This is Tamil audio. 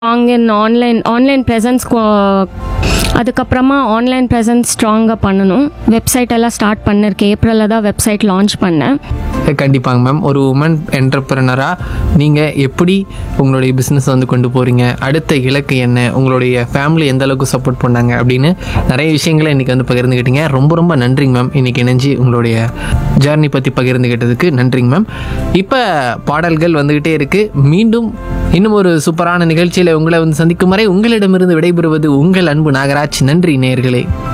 strong in online online presence அதுக்கப்புறமா ஆன்லைன் ப்ரெசன்ஸ் ஸ்ட்ராங்காக பண்ணணும் வெப்சைட் எல்லாம் ஸ்டார்ட் பண்ணிருக்கேன் ஏப்ரலில் தான் வெப்சைட் லான்ச் பண்ணேன் கண்டிப்பாங்க மேம் ஒரு உமன் என்டர்பிரனராக நீங்கள் எப்படி உங்களுடைய பிஸ்னஸ் வந்து கொண்டு போகிறீங்க அடுத்த இலக்கு என்ன உங்களுடைய ஃபேமிலி எந்த அளவுக்கு சப்போர்ட் பண்ணாங்க அப்படின்னு நிறைய விஷயங்களை இன்றைக்கி வந்து பகிர்ந்துக்கிட்டீங்க ரொம்ப ரொம்ப நன்றிங்க மேம் இன்றைக்கி இணைஞ்சு உங்களுடைய ஜேர்னி பற்றி பகிர்ந்துக்கிட்டதுக்கு நன்றிங்க மேம் இப்போ பாடல்கள் வந்துக்கிட்டே இருக்குது மீண்டும் இன்னும் ஒரு சூப்பரான நிகழ்ச்சியில் உங்களை வந்து சந்திக்கும் வரை உங்களிடமிருந்து விடைபெறுவது உங்கள் அன்பு நாகராஜ் நன்றி நேயர்களே